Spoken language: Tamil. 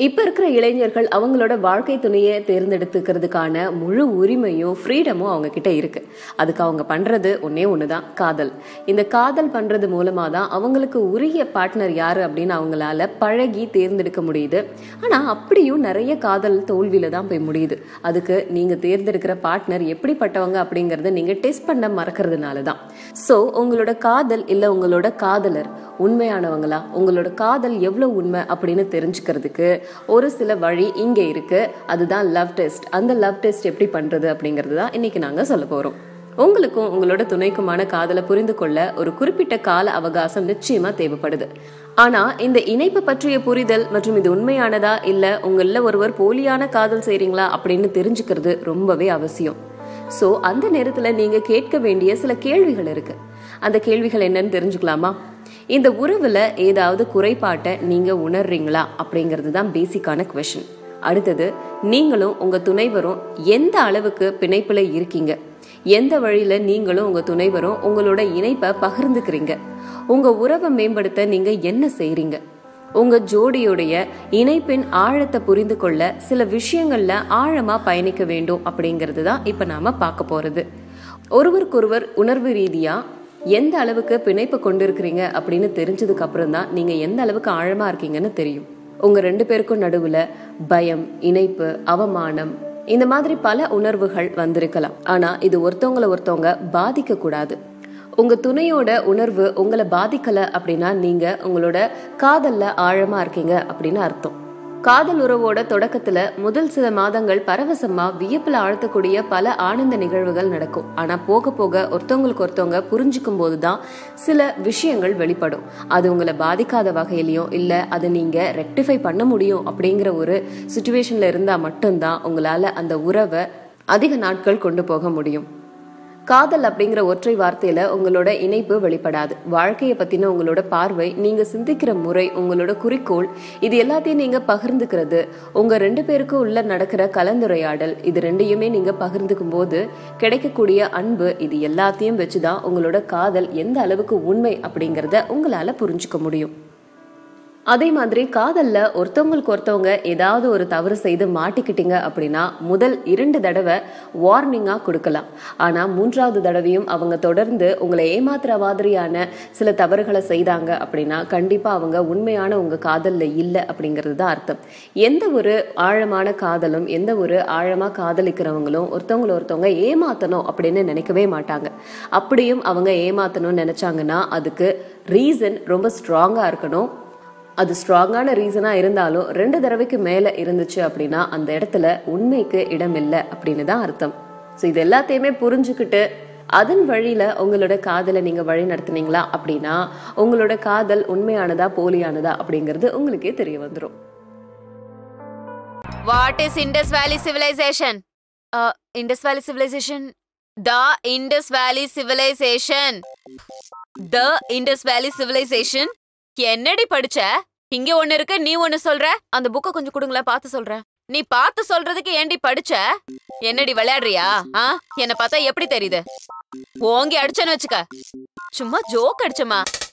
இப்ப இருக்கிற இளைஞர்கள் அவங்களோட வாழ்க்கை துணையை தேர்ந்தெடுத்துக்கிறதுக்கான முழு உரிமையும் ஃப்ரீடமும் அவங்க கிட்ட இருக்கு அதுக்கு அவங்க பண்றது ஒன்னே ஒண்ணுதான் காதல் இந்த காதல் பண்றது மூலமா தான் அவங்களுக்கு உரிய பார்ட்னர் யாரு அப்படின்னு அவங்களால பழகி தேர்ந்தெடுக்க முடியுது ஆனா அப்படியும் நிறைய காதல் தோல்வியில தான் போய் முடியுது அதுக்கு நீங்க தேர்ந்தெடுக்கிற பார்ட்னர் எப்படிப்பட்டவங்க அப்படிங்கறத நீங்க டெஸ்ட் பண்ண மறக்கிறதுனால தான் ஸோ உங்களோட காதல் இல்ல உங்களோட காதலர் உண்மையானவங்களா உங்களோட காதல் எவ்வளவு உண்மை அப்படின்னு தெரிஞ்சுக்கிறதுக்கு ஒரு சில வழி இங்க இருக்கு அதுதான் லவ் டெஸ்ட் அந்த லவ் டெஸ்ட் எப்படி பண்றது அப்படிங்கிறது தான் இன்னைக்கு நாங்க சொல்ல போறோம் உங்களுக்கும் உங்களோட துணைக்குமான காதலை புரிந்து கொள்ள ஒரு குறிப்பிட்ட கால அவகாசம் நிச்சயமா தேவைப்படுது ஆனா இந்த இணைப்பு பற்றிய புரிதல் மற்றும் இது உண்மையானதா இல்ல உங்கள ஒருவர் போலியான காதல் செய்றீங்களா அப்படின்னு தெரிஞ்சுக்கிறது ரொம்பவே அவசியம் சோ அந்த நேரத்துல நீங்க கேட்க வேண்டிய சில கேள்விகள் இருக்கு அந்த கேள்விகள் என்னன்னு தெரிஞ்சுக்கலாமா இந்த உறவுல ஏதாவது குறைபாட்டை நீங்க உணர்றீங்களா அப்படிங்கிறது தான் பேசிக்கான கொஷின் அடுத்தது நீங்களும் உங்க துணைவரும் எந்த அளவுக்கு பிணைப்புல இருக்கீங்க எந்த வழியில நீங்களும் உங்க துணைவரும் உங்களோட இணைப்பை பகிர்ந்துக்கிறீங்க உங்க உறவை மேம்படுத்த நீங்க என்ன செய்றீங்க உங்க ஜோடியுடைய இணைப்பின் ஆழத்தை புரிந்து கொள்ள சில விஷயங்கள்ல ஆழமா பயணிக்க வேண்டும் அப்படிங்கிறது தான் இப்ப நாம பார்க்க போறது ஒருவருக்கொருவர் உணர்வு ரீதியா எந்த அளவுக்கு பிணைப்பு கொண்டிருக்கிறீங்க அப்படின்னு தெரிஞ்சதுக்கு அப்புறம் தான் நீங்க எந்த அளவுக்கு ஆழமா இருக்கீங்கன்னு தெரியும் உங்க ரெண்டு பேருக்கும் நடுவுல பயம் இணைப்பு அவமானம் இந்த மாதிரி பல உணர்வுகள் வந்திருக்கலாம் ஆனா இது ஒருத்தவங்கள ஒருத்தவங்க பாதிக்க கூடாது உங்க துணையோட உணர்வு உங்களை பாதிக்கல அப்படின்னா நீங்க உங்களோட காதல்ல ஆழமா இருக்கீங்க அப்படின்னு அர்த்தம் காதல் உறவோட தொடக்கத்துல முதல் சில மாதங்கள் பரவசமா வியப்புல ஆழ்த்தக்கூடிய பல ஆனந்த நிகழ்வுகள் நடக்கும் ஆனா போக போக ஒருத்தவங்களுக்கு ஒருத்தவங்க புரிஞ்சுக்கும் போதுதான் சில விஷயங்கள் வெளிப்படும் அது உங்களை பாதிக்காத வகையிலையும் இல்ல அதை நீங்க ரெக்டிஃபை பண்ண முடியும் அப்படிங்கிற ஒரு சுச்சுவேஷன்ல இருந்தா மட்டும்தான் உங்களால அந்த உறவை அதிக நாட்கள் கொண்டு போக முடியும் காதல் அப்படிங்கிற ஒற்றை வார்த்தையில உங்களோட இணைப்பு வெளிப்படாது வாழ்க்கையை பத்தின உங்களோட பார்வை நீங்க சிந்திக்கிற முறை உங்களோட குறிக்கோள் இது எல்லாத்தையும் நீங்க பகிர்ந்துக்கிறது உங்க ரெண்டு பேருக்கும் உள்ள நடக்கிற கலந்துரையாடல் இது ரெண்டையுமே நீங்க பகிர்ந்துக்கும் போது கிடைக்கக்கூடிய அன்பு இது எல்லாத்தையும் வச்சுதான் உங்களோட காதல் எந்த அளவுக்கு உண்மை அப்படிங்கறத உங்களால புரிஞ்சுக்க முடியும் அதே மாதிரி காதல்ல ஒருத்தவங்களுக்கு ஒருத்தவங்க ஏதாவது ஒரு தவறு செய்து மாட்டிக்கிட்டீங்க அப்படின்னா முதல் இரண்டு தடவை வார்னிங்கா கொடுக்கலாம் ஆனா மூன்றாவது தடவையும் அவங்க தொடர்ந்து உங்களை ஏமாத்துற மாதிரியான சில தவறுகளை செய்தாங்க அப்படின்னா கண்டிப்பா அவங்க உண்மையான உங்க காதல்ல இல்லை அப்படிங்கிறது தான் அர்த்தம் எந்த ஒரு ஆழமான காதலும் எந்த ஒரு ஆழமா காதலிக்கிறவங்களும் ஒருத்தவங்களை ஒருத்தவங்க ஏமாத்தணும் அப்படின்னு நினைக்கவே மாட்டாங்க அப்படியும் அவங்க ஏமாத்தணும்னு நினைச்சாங்கன்னா அதுக்கு ரீசன் ரொம்ப ஸ்ட்ராங்கா இருக்கணும் அது ஸ்ட்ராங்கான ரீசனா இருந்தாலும் ரெண்டு தடவைக்கு மேல இருந்துச்சு அப்படின்னா அந்த இடத்துல உண்மைக்கு இடம் இல்லை அப்படின்னு தான் அர்த்தம் ஸோ இது எல்லாத்தையுமே புரிஞ்சுக்கிட்டு அதன் வழியில உங்களோட காதலை நீங்க வழி நடத்துனீங்களா அப்படின்னா உங்களோட காதல் உண்மையானதா போலியானதா அப்படிங்கிறது உங்களுக்கே தெரிய வந்துடும் What is Indus Valley Civilization? Uh, Indus Valley Civilization. The Indus Valley Civilization. The Indus Valley Civilization. என்னடி படிச்ச இங்க ஒண்ணு இருக்கு நீ ஒண்ணு சொல்ற அந்த புக்க கொஞ்சம் கொடுங்களேன் பார்த்து சொல்றேன் நீ பார்த்து சொல்றதுக்கு ஏண்டி படிச்ச என்னடி விளையாடுறியா ஆ என்ன பார்த்தா எப்படி தெரியுது ஓங்கி அடிச்சேன்னு வச்சுக்க சும்மா ஜோக் அடிச்சமா